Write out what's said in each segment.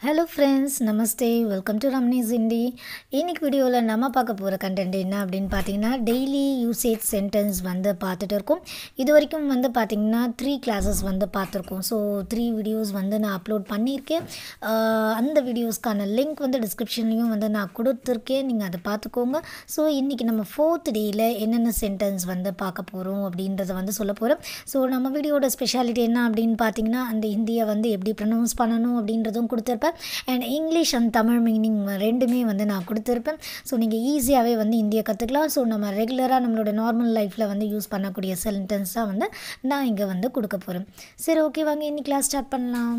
hello friends namaste welcome to ரம்னீஸ் இண்டி இன்னைக்கு வீடியோவில் நம்ம பார்க்க போகிற கண்டென்ட் என்ன அப்படின்னு பார்த்தீங்கன்னா டெய்லி யூசேஜ் சென்டென்ஸ் வந்து பார்த்துட்டு இருக்கோம் இது வரைக்கும் வந்து பார்த்திங்கன்னா த்ரீ கிளாஸஸ் வந்து பார்த்துருக்கோம் ஸோ த்ரீ வீடியோஸ் வந்து நான் அப்லோட் பண்ணியிருக்கேன் ஆஹ் அந்த வீடியோஸ்க்கான லிங்க் வந்து டிஸ்கிரிப்ஷன்லேயும் வந்து நான் கொடுத்துருக்கேன் நீங்கள் அதை பார்த்துக்கோங்க ஸோ இன்றைக்கி நம்ம ஃபோர்த் டேயில் என்னென்ன சென்டென்ஸ் வந்து பார்க்க போகிறோம் அப்படின்றத வந்து சொல்ல போகிறோம் ஸோ நம்ம வீடியோட ஸ்பெஷாலிட்டி என்ன அப்படின்னு பார்த்தீங்கன்னா அந்த ஹிந்தியை வந்து எப்படி ப்ரொனவுன்ஸ் பண்ணணும் அப்படின்றதும் கொடுத்துருப்பேன் and English and Tamil meaning ரெண்டுமே வந்து நான் கொடுத்துருப்பேன் ஸோ நீங்கள் ஈஸியாகவே வந்து இந்தியை கற்றுக்கலாம் ஸோ நம்ம ரெகுலராக நம்மளோட நார்மல் லைஃப்பில் வந்து யூஸ் பண்ணக்கூடிய சென்டென்ஸ் தான் வந்து நான் இங்கே வந்து கொடுக்க போகிறேன் சரி ஓகே வாங்க இன்னைக்கு கிளாஸ் ஸ்டார்ட் பண்ணலாம்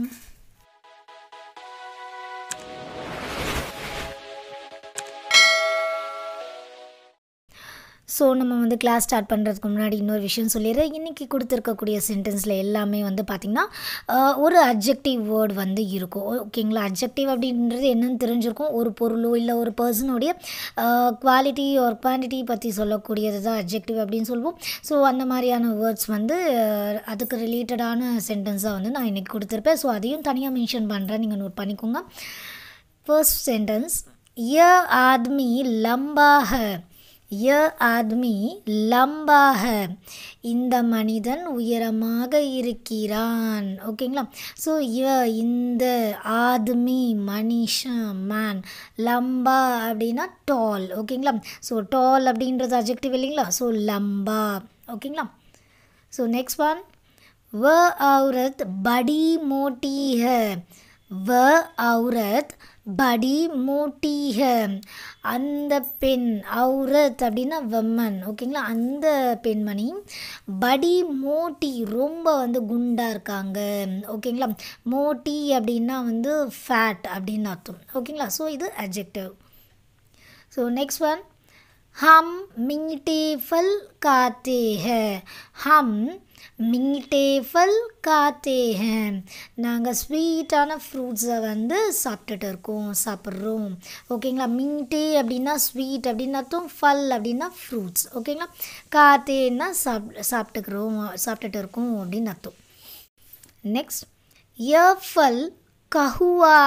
ஸோ நம்ம வந்து கிளாஸ் ஸ்டார்ட் பண்ணுறதுக்கு முன்னாடி இன்னொரு விஷயம் சொல்லிடுறேன் இன்றைக்கி கொடுத்துருக்கக்கூடிய சென்டென்ஸில் எல்லாமே வந்து பார்த்திங்கன்னா ஆஹ், ஒரு அப்ஜெக்டிவ் வேர்டு வந்து இருக்கும் ஓகேங்களா அப்ஜெக்டிவ் அப்படின்றது என்னன்னு தெரிஞ்சிருக்கும் ஒரு பொருளோ இல்லை ஒரு பர்சனுடைய குவாலிட்டி ஒரு குவான்டிட்டி பற்றி சொல்லக்கூடியது தான் அப்ஜெக்டிவ் அப்படின்னு சொல்லுவோம் ஸோ அந்த மாதிரியான வேர்ட்ஸ் வந்து ஆஹ், அதுக்கு ரிலேட்டடான சென்டென்ஸாக வந்து நான் இன்றைக்கி கொடுத்துருப்பேன் ஸோ அதையும் தனியாக மென்ஷன் பண்ணுறேன் நீங்கள் நோட் பண்ணிக்கோங்க फर्स्ट सेंटेंस यह आदमी लंबा है यह आदमी लंबा है இந்த மனிதன் உயரமாக இருக்கிறான் ஓகேங்களா ஸோ இவ இந்த ஆத்மி மனுஷன் மேன் லம்பா அப்படின்னா டால் ஓகேங்களா ஸோ டால் அப்படின்றது அஜெக்டிவ் இல்லைங்களா ஸோ லம்பா ஓகேங்களா ஸோ நெக்ஸ்ட் ஒன் वह औरत बड़ी मोटी है वह औरत படி மோட்டி ஹ அந்த பெண் ஔரத் அப்படின்னா வெம்மன் ஓகேங்களா அந்த பெண்மணி படி மோட்டி ரொம்ப வந்து குண்டாக இருக்காங்க ஓகேங்களா மோட்டி அப்படின்னா வந்து ஃபேட் அப்படின்னு அர்த்தம் ஓகேங்களா ஸோ இது அஜெக்டிவ் ஸோ நெக்ஸ்ட் ஒன் हम मीठे फल खाते हैं हम मीठे फल खाते हैं நாங்கள் ஸ்வீட்டான ஃப்ரூட்ஸை வந்து சாப்பிட்டுட்டு இருக்கோம் சாப்பிட்றோம் ஓகேங்களா மீட்டே அப்படின்னா ஸ்வீட் அப்படின்னு அர்த்தம் ஃபல் அப்படின்னா ஃப்ரூட்ஸ் ஓகேங்களா காத்தேன்னா சாப் சாப்பிட்டுக்கிறோம் சாப்பிட்டுட்டு இருக்கோம் அப்படின்னு அர்த்தம் नेक्स्ट यह फल कहुआ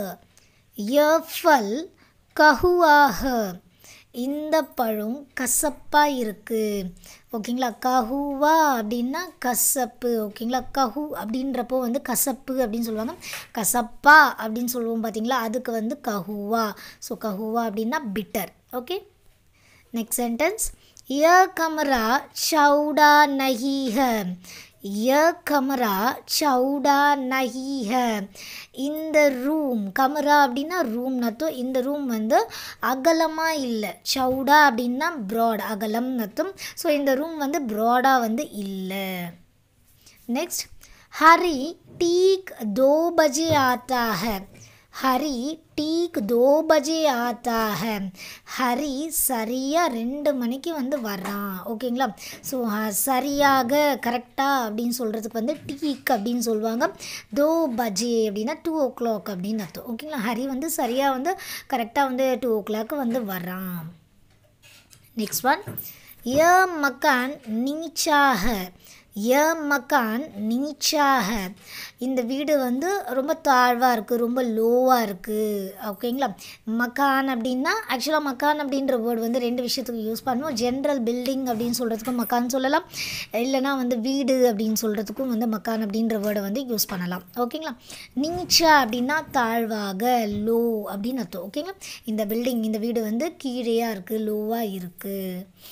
यह फल कहुआ है இந்த பழம் கசப்பாக இருக்குது ஓகேங்களா கஹுவா அப்படின்னா கசப்பு ஓகேங்களா கஹு அப்படின்றப்போ வந்து கசப்பு அப்படின்னு சொல்லுவாங்க கசப்பா அப்படின்னு சொல்லுவோம் பார்த்தீங்களா அதுக்கு வந்து கஹுவா ஸோ கஹுவா அப்படின்னா பிட்டர் ஓகே नेक्स्ट सेंटेंस यह कमरा चौड़ा नहीं है यह कमरा चौड़ा नहीं है இந்த ரூம் கமரா அப்படின்னா ரூம் நத்தும் இந்த ரூம் வந்து அகலமாக இல்லை சவுடா அப்படின்னா ப்ராட் அகலம் நத்தும் ஸோ இந்த ரூம் வந்து ப்ராடாக வந்து இல்லை नेक्स्ट हरी ठीक दो बजे आता है ஹரி டீக் தோ பஜே ஆத்தா ஹே ஹரி சரியாக ரெண்டு மணிக்கு வந்து வர்றான் ஓகேங்களா ஸோ சரியாக கரெக்டாக அப்படின்னு சொல்கிறதுக்கு வந்து டீக் அப்படின்னு சொல்லுவாங்க தோ பஜே அப்படின்னா டூ ஓ கிளாக் அப்படின்னு அர்த்தம் ஓகேங்களா ஹரி வந்து சரியாக வந்து கரெக்டாக வந்து டூ ஓ கிளாக் வந்து வர்றான் नेक्स्ट वन यह मकान नीचा है यह மக்கான் நீச்சா ஹ இந்த வீடு வந்து ரொம்ப தாழ்வாக இருக்குது ரொம்ப லோவாக இருக்குது ஓகேங்களா மக்கான் அப்படின்னா ஆக்சுவலாக மக்கான் அப்படின்ற வேர்டு வந்து ரெண்டு விஷயத்துக்கு யூஸ் பண்ணுவோம் ஜென்ரல் பில்டிங் அப்படின்னு சொல்கிறதுக்கும் மக்கான் சொல்லலாம் இல்லைனா வந்து வீடு அப்படின்னு சொல்கிறதுக்கும் வந்து மக்கான் அப்படின்ற வேர்டை வந்து யூஸ் பண்ணலாம் ஓகேங்களா நீச்சா அப்படின்னா தாழ்வாக லோ அப்படின்னு அர்த்தம் ஓகேங்களா இந்த பில்டிங் இந்த வீடு வந்து கீழேயாக இருக்குது லோவாக இருக்குது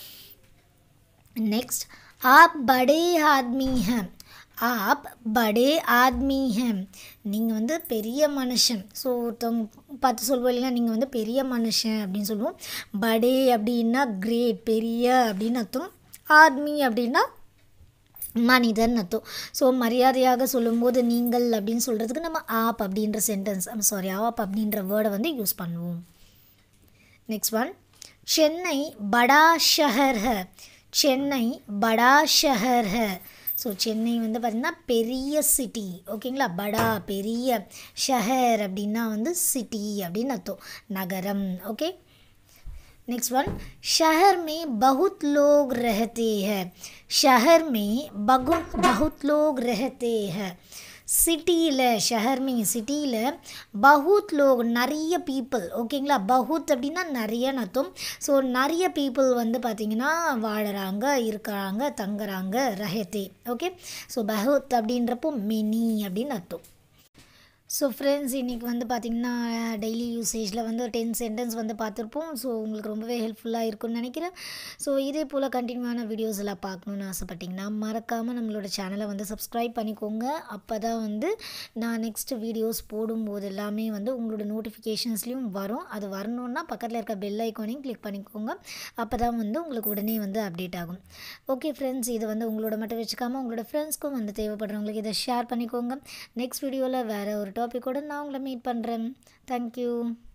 नेक्स्ट आप बड़े आदमी हैं आप बड़े आदमी हैं நீங்கள் வந்து பெரிய மனுஷன் ஸோ ஒருத்தவங்க பார்த்து சொல்லுவோம் இல்லைன்னா நீங்கள் வந்து பெரிய மனுஷன் அப்படின்னு சொல்லுவோம் படே அப்படின்னா கிரேட் பெரிய அப்படின்னு அர்த்தம் ஆத்மி அப்படின்னா மனிதன் அர்த்தம் ஸோ மரியாதையாக சொல்லும்போது நீங்கள் அப்படின்னு சொல்கிறதுக்கு நம்ம ஆப் அப்படின்ற சென்டென்ஸ் சாரி ஆப் அப்படின்ற வேர்டை வந்து யூஸ் பண்ணுவோம் नेक्स्ट वन चेन्नई बड़ा शहर है சென்னை படா ஷஹர் ஹ ஸோ சென்னை வந்து பார்த்திங்கன்னா பெரிய சிட்டி ஓகேங்களா படா பெரிய ஷஹர் அப்படின்னா வந்து சிட்டி அப்படின்னு அர்த்தம் நகரம் ஓகே नेक्स्ट वन शहर में बहुत लोग रहते हैं शहर में बहुत बहुत लोग रहते हैं சிட்டியில் ஷஹர்மி சிட்டியில் பஹூத் லோக் நிறைய பீப்புள் ஓகேங்களா பஹூத் அப்படின்னா நிறையன்னு அர்த்தம் ஸோ நிறைய பீப்புள் வந்து பார்த்திங்கன்னா வாழுறாங்க இருக்கிறாங்க தங்குறாங்க ரஹத்தே ஓகே ஸோ பஹூத் அப்படின்றப்போ மினி அப்படின்னு அர்த்தம் ஸோ ஃப்ரெண்ட்ஸ் இன்றைக்கி வந்து பார்த்திங்கன்னா டெய்லி யூசேஜில் வந்து ஒரு டென் சென்டென்ஸ் வந்து பார்த்துருப்போம் ஸோ உங்களுக்கு ரொம்பவே ஹெல்ப்ஃபுல்லாக இருக்கும்னு நினைக்கிறேன் ஸோ இதே போல் கண்டினியூவான வீடியோஸ் எல்லாம் பார்க்கணுன்னு ஆசைப்பட்டிங்கன்னா மறக்காமல் நம்மளோட சேனலை வந்து சப்ஸ்கிரைப் பண்ணிக்கோங்க அப்போ தான் வந்து நான் நெக்ஸ்ட் வீடியோஸ் போடும்போது எல்லாமே வந்து உங்களோட நோட்டிஃபிகேஷன்ஸ்லேயும் வரும் அது வரணுன்னா பக்கத்தில் இருக்க பெல் ஐக்கானையும் கிளிக் பண்ணிக்கோங்க அப்போ தான் வந்து உங்களுக்கு உடனே வந்து அப்டேட் ஆகும் ஓகே ஃப்ரெண்ட்ஸ் இது வந்து உங்களோட மட்டும் வச்சுக்காமல் உங்களோட ஃப்ரெண்ட்ஸ்க்கும் வந்து தேவைப்படுறவங்களுக்கு இதை ஷேர் பண்ணிக்கோங்க நெக்ஸ்ட் வீடியோவில் வேறு ஒரு டாப்பிக்கோடு நான் உங்களை மீட் பண்ணுறேன் தேங்க்யூ